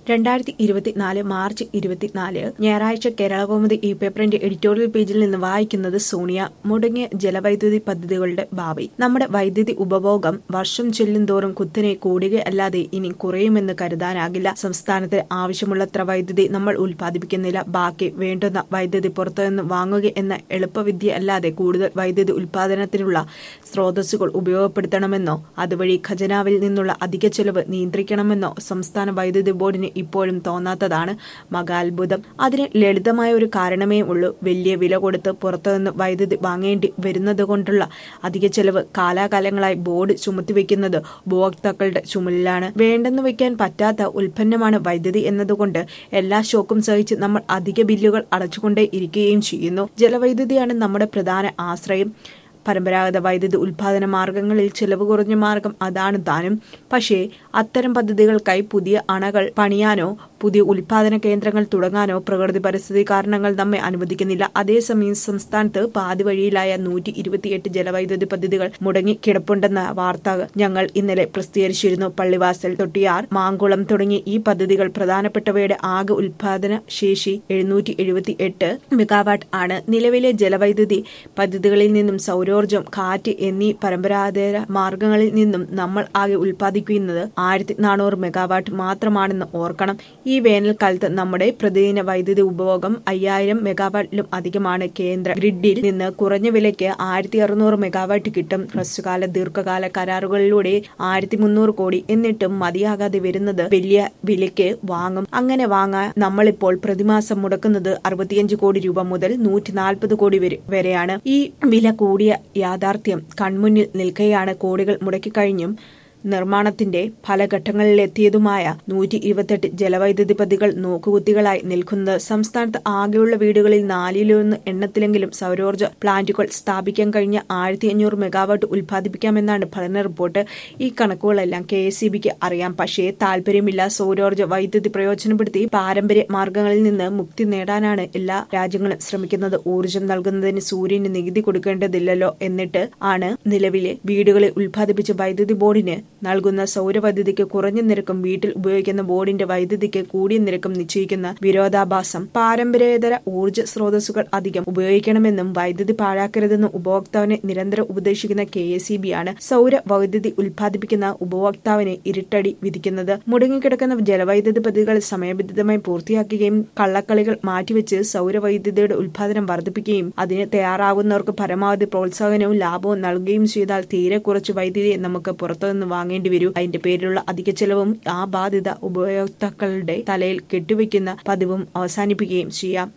രണ്ടായിരത്തി ഇരുപത്തിനാല് മാർച്ച് ഇരുപത്തിനാല് ഞായറാഴ്ച കേരളകൗമുദി ഈ പേപ്പറിന്റെ എഡിറ്റോറിയൽ പേജിൽ നിന്ന് വായിക്കുന്നത് സോണിയ മുടങ്ങിയ ജലവൈദ്യുതി പദ്ധതികളുടെ ഭാവി നമ്മുടെ വൈദ്യുതി ഉപഭോഗം വർഷം ചെല്ലുന്തോറും കുത്തനെ കൂടുകയല്ലാതെ ഇനി കുറയുമെന്ന് കരുതാനാകില്ല സംസ്ഥാനത്ത് ആവശ്യമുള്ളത്ര വൈദ്യുതി നമ്മൾ ഉൽപ്പാദിപ്പിക്കുന്നില്ല ബാക്കി വേണ്ടുന്ന വൈദ്യുതി പുറത്തുനിന്ന് വാങ്ങുക എന്ന എളുപ്പവിദ്യ അല്ലാതെ കൂടുതൽ വൈദ്യുതി ഉൽപ്പാദനത്തിനുള്ള സ്രോതസ്സുകൾ ഉപയോഗപ്പെടുത്തണമെന്നോ അതുവഴി ഖജനാവിൽ നിന്നുള്ള അധിക ചെലവ് നിയന്ത്രിക്കണമെന്നോ സംസ്ഥാന വൈദ്യുതി ബോർഡിന് ഇപ്പോഴും തോന്നാത്തതാണ് മകാത്ഭുതം അതിന് ലളിതമായ ഒരു കാരണമേ ഉള്ളൂ വലിയ വില കൊടുത്ത് പുറത്തുനിന്ന് വൈദ്യുതി വാങ്ങേണ്ടി വരുന്നത് കൊണ്ടുള്ള അധിക ചെലവ് കാലാകാലങ്ങളായി ബോർഡ് ചുമത്തിവെക്കുന്നത് ഉപഭോക്താക്കളുടെ ചുമലിലാണ് വേണ്ടെന്ന് വെക്കാൻ പറ്റാത്ത ഉൽപ്പന്നമാണ് വൈദ്യുതി എന്നതുകൊണ്ട് എല്ലാ ഷോക്കും സഹിച്ച് നമ്മൾ അധിക ബില്ലുകൾ അടച്ചുകൊണ്ടേ ഇരിക്കുകയും ചെയ്യുന്നു ജലവൈദ്യുതിയാണ് നമ്മുടെ പ്രധാന ആശ്രയം പരമ്പരാഗത വൈദ്യുതി ഉൽപാദന മാർഗങ്ങളിൽ ചെലവ് കുറഞ്ഞ മാർഗം അതാണ് താനും പക്ഷേ അത്തരം പദ്ധതികൾക്കായി പുതിയ അണകൾ പണിയാനോ പുതിയ ഉൽപാദന കേന്ദ്രങ്ങൾ തുടങ്ങാനോ പ്രകൃതി പരിസ്ഥിതി കാരണങ്ങൾ നമ്മെ അനുവദിക്കുന്നില്ല അതേസമയം സംസ്ഥാനത്ത് പാതി വഴിയിലായ നൂറ്റി ഇരുപത്തിയെട്ട് ജലവൈദ്യുതി പദ്ധതികൾ മുടങ്ങി കിടപ്പുണ്ടെന്ന വാർത്ത ഞങ്ങൾ ഇന്നലെ പ്രസിദ്ധീകരിച്ചിരുന്നു പള്ളിവാസൽ തൊട്ടിയാർ മാങ്കുളം തുടങ്ങി ഈ പദ്ധതികൾ പ്രധാനപ്പെട്ടവയുടെ ആകെ ഉൽപാദന ശേഷി എഴുന്നൂറ്റി എഴുപത്തി എട്ട് മെഗാവാട്ട് ആണ് നിലവിലെ ജലവൈദ്യുതി പദ്ധതികളിൽ നിന്നും സൗരോർജ്ജം കാറ്റ് എന്നീ പരമ്പരാഗത മാർഗങ്ങളിൽ നിന്നും നമ്മൾ ആകെ ഉൽപ്പാദിപ്പിക്കുന്നത് ആയിരത്തി നാനൂറ് മെഗാവാട്ട് മാത്രമാണെന്ന് ഓർക്കണം ഈ വേനൽക്കാലത്ത് നമ്മുടെ പ്രതിദിന വൈദ്യുതി ഉപഭോഗം അയ്യായിരം മെഗാവാട്ടിലും അധികമാണ് കേന്ദ്ര ഗ്രിഡിൽ നിന്ന് കുറഞ്ഞ വിലയ്ക്ക് ആയിരത്തി അറുന്നൂറ് മെഗാവാട്ട് കിട്ടും ഹ്രസ്വകാല ദീർഘകാല കരാറുകളിലൂടെ ആയിരത്തി മുന്നൂറ് കോടി എന്നിട്ടും മതിയാകാതെ വരുന്നത് വലിയ വിലയ്ക്ക് വാങ്ങും അങ്ങനെ വാങ്ങാൻ നമ്മളിപ്പോൾ പ്രതിമാസം മുടക്കുന്നത് അറുപത്തിയഞ്ച് കോടി രൂപ മുതൽ നൂറ്റി നാൽപ്പത് കോടി വരെയാണ് ഈ വില കൂടിയ യാഥാർത്ഥ്യം കൺമുന്നിൽ നിൽക്കെയാണ് കോടികൾ മുടക്കിക്കഴിഞ്ഞും നിർമ്മാണത്തിന്റെ പല ഘട്ടങ്ങളിലെത്തിയതുമായ നൂറ്റി ഇരുപത്തെട്ട് ജലവൈദ്യുതി പദ്ധതികൾ നോക്കുകുത്തികളായി നിൽക്കുന്നത് സംസ്ഥാനത്ത് ആകെയുള്ള വീടുകളിൽ നാലിലൊന്ന് എണ്ണത്തിലെങ്കിലും സൗരോർജ്ജ പ്ലാന്റുകൾ സ്ഥാപിക്കാൻ കഴിഞ്ഞ ആയിരത്തി അഞ്ഞൂറ് മെഗാവാട്ട് ഉൽപ്പാദിപ്പിക്കാമെന്നാണ് പഠന റിപ്പോർട്ട് ഈ കണക്കുകളെല്ലാം കെ എസ് സി ബിക്ക് അറിയാം പക്ഷേ താല്പര്യമില്ല സൗരോർജ്ജ വൈദ്യുതി പ്രയോജനപ്പെടുത്തി പാരമ്പര്യ മാർഗങ്ങളിൽ നിന്ന് മുക്തി നേടാനാണ് എല്ലാ രാജ്യങ്ങളും ശ്രമിക്കുന്നത് ഊർജ്ജം നൽകുന്നതിന് സൂര്യന് നികുതി കൊടുക്കേണ്ടതില്ലല്ലോ എന്നിട്ട് ആണ് നിലവിലെ വീടുകളിൽ ഉൽപ്പാദിപ്പിച്ച വൈദ്യുതി ബോർഡിന് നൽകുന്ന സൗരവൈദ്യുതിക്ക് കുറഞ്ഞ നിരക്കും വീട്ടിൽ ഉപയോഗിക്കുന്ന ബോർഡിന്റെ വൈദ്യുതിക്ക് കൂടിയ നിരക്കും നിശ്ചയിക്കുന്ന വിരോധാഭാസം പാരമ്പര്യേതര ഊർജ്ജ സ്രോതസ്സുകൾ അധികം ഉപയോഗിക്കണമെന്നും വൈദ്യുതി പാഴാക്കരുതെന്നും ഉപഭോക്താവിനെ നിരന്തരം ഉപദേശിക്കുന്ന കെ എസ് ഇ ബി ആണ് സൗര വൈദ്യുതി ഉൽപ്പാദിപ്പിക്കുന്ന ഉപഭോക്താവിന് ഇരുട്ടടി വിധിക്കുന്നത് മുടങ്ങിക്കിടക്കുന്ന ജലവൈദ്യുതി പദ്ധതികൾ സമയബന്ധിതമായി പൂർത്തിയാക്കുകയും കള്ളക്കളികൾ മാറ്റിവെച്ച് സൗരവൈദ്യുതിയുടെ ഉൽപ്പാദനം വർദ്ധിപ്പിക്കുകയും അതിന് തയ്യാറാകുന്നവർക്ക് പരമാവധി പ്രോത്സാഹനവും ലാഭവും നൽകുകയും ചെയ്താൽ തീരെ കുറച്ച് വൈദ്യുതി നമുക്ക് പുറത്തുനിന്ന് വാങ്ങേണ്ടി വരൂ അതിന്റെ പേരിലുള്ള അധിക ചെലവും ആ ബാധ്യത ഉപയോക്താക്കളുടെ തലയിൽ കെട്ടിവെക്കുന്ന പതിവും അവസാനിപ്പിക്കുകയും ചെയ്യാം